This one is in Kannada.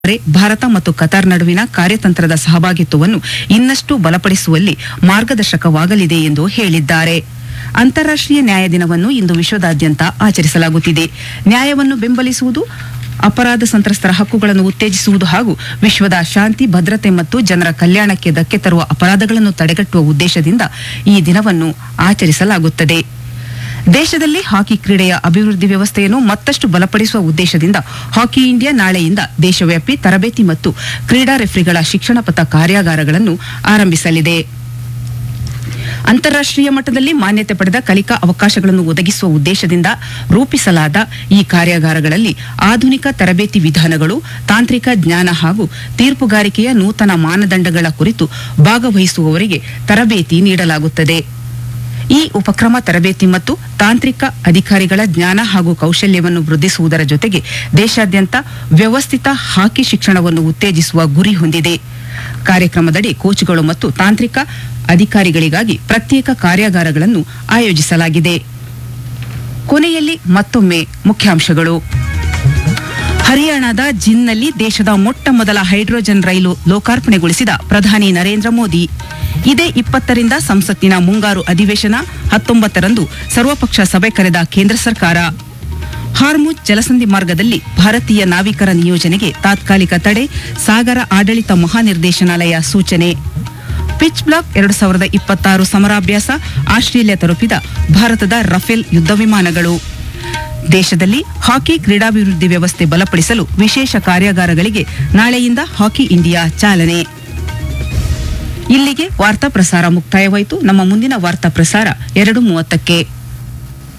ಆದರೆ ಭಾರತ ಮತ್ತು ಕತಾರ್ ನಡುವಿನ ಕಾರ್ಯತಂತ್ರದ ಸಹಭಾಗಿತ್ವವನ್ನು ಇನ್ನಷ್ಟು ಬಲಪಡಿಸುವಲ್ಲಿ ಮಾರ್ಗದರ್ಶಕವಾಗಲಿದೆ ಎಂದು ಹೇಳಿದ್ದಾರೆ ಅಂತಾರಾಷ್ಟ್ರೀಯ ನ್ಯಾಯ ದಿನವನ್ನು ಇಂದು ವಿಶ್ವದಾದ್ಯಂತ ಆಚರಿಸಲಾಗುತ್ತಿದೆ ನ್ಯಾಯವನ್ನು ಬೆಂಬಲಿಸುವುದು ಅಪರಾಧ ಸಂತ್ರಸ್ತರ ಹಕ್ಕುಗಳನ್ನು ಉತ್ತೇಜಿಸುವುದು ಹಾಗೂ ವಿಶ್ವದ ಶಾಂತಿ ಭದ್ರತೆ ಮತ್ತು ಜನರ ಕಲ್ಯಾಣಕ್ಕೆ ಧಕ್ಕೆ ತರುವ ಅಪರಾಧಗಳನ್ನು ತಡೆಗಟ್ಟುವ ಉದ್ದೇಶದಿಂದ ಈ ದಿನವನ್ನು ಆಚರಿಸಲಾಗುತ್ತದೆ ದೇಶದಲ್ಲಿ ಹಾಕಿ ಕ್ರೀಡೆಯ ಅಭಿವೃದ್ಧಿ ವ್ಯವಸ್ಥೆಯನ್ನು ಮತ್ತಷ್ಟು ಬಲಪಡಿಸುವ ಉದ್ದೇಶದಿಂದ ಹಾಕಿ ಇಂಡಿಯಾ ನಾಳೆಯಿಂದ ದೇಶವ್ಯಾಪಿ ತರಬೇತಿ ಮತ್ತು ಕ್ರೀಡಾ ರೆಫ್ರಿಗಳ ಶಿಕ್ಷಣ ಪಥ ಕಾರ್ಯಾಗಾರಗಳನ್ನು ಆರಂಭಿಸಲಿದೆ ಅಂತಾರಾಷ್ಟ್ರೀಯ ಮಟ್ಟದಲ್ಲಿ ಮಾನ್ಯತೆ ಪಡೆದ ಕಲಿಕಾ ಅವಕಾಶಗಳನ್ನು ಒದಗಿಸುವ ಉದ್ದೇಶದಿಂದ ರೂಪಿಸಲಾದ ಈ ಕಾರ್ಯಾಗಾರಗಳಲ್ಲಿ ಆಧುನಿಕ ತರಬೇತಿ ವಿಧಾನಗಳು ತಾಂತ್ರಿಕ ಜ್ಞಾನ ಹಾಗೂ ತೀರ್ಪುಗಾರಿಕೆಯ ನೂತನ ಮಾನದಂಡಗಳ ಕುರಿತು ಭಾಗವಹಿಸುವವರಿಗೆ ತರಬೇತಿ ನೀಡಲಾಗುತ್ತದೆ ಈ ಉಪಕ್ರಮ ತರಬೇತಿ ಮತ್ತು ತಾಂತ್ರಿಕ ಅಧಿಕಾರಿಗಳ ಜ್ಞಾನ ಹಾಗೂ ಕೌಶಲ್ಯವನ್ನು ವೃದ್ಧಿಸುವುದರ ಜೊತೆಗೆ ದೇಶಾದ್ಯಂತ ವ್ಯವಸ್ಥಿತ ಹಾಕಿ ಶಿಕ್ಷಣವನ್ನು ಉತ್ತೇಜಿಸುವ ಗುರಿ ಹೊಂದಿದೆ ಕಾರ್ಯಕ್ರಮದಡಿ ಕೋಚ್ಗಳು ಮತ್ತು ತಾಂತ್ರಿಕ ಅಧಿಕಾರಿಗಳಿಗಾಗಿ ಪ್ರತ್ಯೇಕ ಕಾರ್ಯಾಗಾರಗಳನ್ನು ಆಯೋಜಿಸಲಾಗಿದೆ ಕೊನೆಯಲ್ಲಿ ಮತ್ತೊಮ್ಮೆ ಮುಖ್ಯಾಂಶಗಳು ಹರಿಯಾಣದ ಜಿನ್ನಲ್ಲಿ ದೇಶದ ಮೊಟ್ಟ ಮೊದಲ ಹೈಡ್ರೋಜನ್ ರೈಲು ಲೋಕಾರ್ಪಣೆಗೊಳಿಸಿದ ಪ್ರಧಾನಿ ನರೇಂದ್ರ ಮೋದಿ ಇದೇ ಇಪ್ಪತ್ತರಿಂದ ಸಂಸತ್ತಿನ ಮುಂಗಾರು ಅಧಿವೇಶನ ಹತ್ತೊಂಬತ್ತರಂದು ಸರ್ವಪಕ್ಷ ಸಭೆ ಕರೆದ ಕೇಂದ್ರ ಸರ್ಕಾರ ಹಾರ್ಮುಜ್ ಜಲಸಂಧಿ ಮಾರ್ಗದಲ್ಲಿ ಭಾರತೀಯ ನಾವಿಕರ ನಿಯೋಜನೆಗೆ ತಾತ್ಕಾಲಿಕ ತಡೆ ಸಾಗರ ಆಡಳಿತ ಮಹಾನಿರ್ದೇಶನಾಲಯ ಸೂಚನೆ ಪಿಚ್ ಬ್ಲಾಕ್ ಎರಡು ಸಾವಿರದ ಇಪ್ಪತ್ತಾರು ಸಮರಾಭ್ಯಾಸ ಆಸ್ಟ್ರೇಲಿಯಾ ತಲುಪಿದ ಭಾರತದ ರಫೇಲ್ ಯುದ್ಧ ವಿಮಾನಗಳು ದೇಶದಲ್ಲಿ ಹಾಕಿ ಕ್ರೀಡಾಭಿವೃದ್ಧಿ ವ್ಯವಸ್ಥೆ ಬಲಪಡಿಸಲು ವಿಶೇಷ ಕಾರ್ಯಾಗಾರಗಳಿಗೆ ನಾಳೆಯಿಂದ ಹಾಕಿ ಇಂಡಿಯಾ ಚಾಲನೆ ಇಲ್ಲಿಗೆ ವಾರ್ತಾ ಪ್ರಸಾರ ಮುಕ್ತಾಯವಾಯಿತು ನಮ್ಮ ಮುಂದಿನ ವಾರ್ತಾ ಪ್ರಸಾರ ಎರಡು ಮೂವತ್ತಕ್ಕೆ